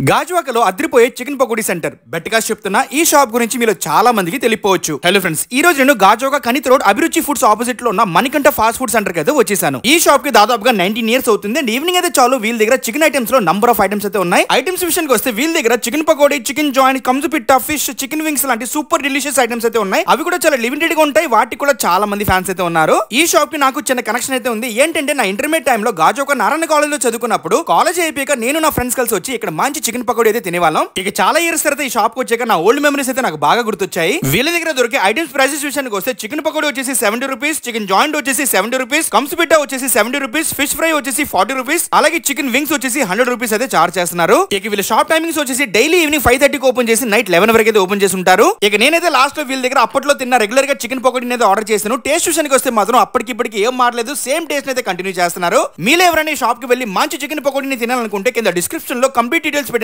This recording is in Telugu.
గాజువాకలో అద్రిపోయే చికెన్ పకోడీ సెంటర్ బెట్టగా చెప్తున్నా ఈ షాప్ గురించి మీలో చాలా మందికి తెలియపోవచ్చు హలో ఫ్రెండ్స్ ఈ రోజు నేను గాజువాక కనిత్ రోడ్ అభిరుచి ఫుడ్స్ ఆపోజిట్ లో ఉన్న మణికంఠ ఫాస్ట్ ఫుడ్ సెంటర్ కి అయితే వచ్చేసాను ఈ షాప్ కి దాదాపుగా నైన్టీన్ ఇయర్స్ అవుతుంది అండ్ ఈవినింగ్ అయితే చాలు వీళ్ళ దగ్గర చికెన్ ఐటమ్స్ లో నంబర్ ఆఫ్ ఐటమ్స్ అయితే ఉన్నాయి ఐటమ్స్ విషయానికి వస్తే వీళ్ళ దగ్గర చికెన్ పకోడీ చికెన్ జాయింట్ కంజు పిట్టా ఫిష్ చికెన్ వింగ్స్ లాంటి సూపర్ డిలిషియస్ ఐటమ్స్ అయితే ఉన్నాయి అవి కూడా చాలా లిమిటెడ్ గా ఉంటాయి వాటికి కూడా చాలా మంది ఫ్యాన్స్ అయితే ఉన్నారు ఈ షాప్ కి నాకు చిన్న కనెక్షన్ అయితే ఉంది ఏంటంటే నా ఇంటర్మీడియట్ టైంలో గాజువాక నారాయణ కాలేజ్ లో చదువుకున్నప్పుడు కాలేజ్ అయిపోయాక నేను నా ఫ్రెండ్స్ కలిసి వచ్చి ఇక్కడ మంచి చికెన్ పకోడీ అయితే తినేవాళ్ళం ఇక చాలా ఇయర్స్ తర్వాత ఈ షాప్ కి వచ్చాక నా ఓల్డ్ మెమరీస్ అయితే నాకు బాగా గుర్తొచ్చాయి వీళ్ళ దగ్గర దొరికే ఐటమ్స్ ప్రైసెస్ విషయానికి వస్తే చికెన్ పకోడీ వచ్చేసి సెవెంటీ రూపీస్ చికెన్ జాయింట్ వచ్చేసి సెవెంటీ రూపీస్ కంస్ పిట్టా వచ్చేసి సెవెంటీ రూపీస్ ఫిష్ ఫ్రై వచ్చేసి ఫార్టీ రూపీస్ అలాగే చికెన్ వింగ్స్ వచ్చేసి హండ్రెడ్ రూపీస్ అయితే చార్జ్ చేస్తున్నారు ఇక వీళ్ళ షాప్ టైమింగ్స్ వచ్చేసి డైలీ ఈవినింగ్ ఫైవ్ థర్టీకి ఓపెన్ చేసి నైట్ లెవెన్ వరకు అయితే ఓపెన్ చేసి ఉంటారు ఇక నేనైతే లాస్ట్ లో వీళ్ళ దగ్గర అప్పట్లో తిన్న రెగ్యులర్ గా చికెన్ పకోడీ అయితే ఆర్డర్ చేశాను టేస్ట్ విషయానికి వస్తే మాత్రం అప్పటికి ఇప్పటికి ఏం మారలేదు సేమ్ టేస్ట్ అయితే కంటిన్యూ చేస్తున్నారు మీలో ఎవరైనా ఈ షాప్ కి వెళ్ళి మంచి చికెన్ పకోడీని తినాలనుకుంటే కింద డిస్క్రిప్షన్ లో కంప్లీట్ డీటెయిల్స్ పెట్టాను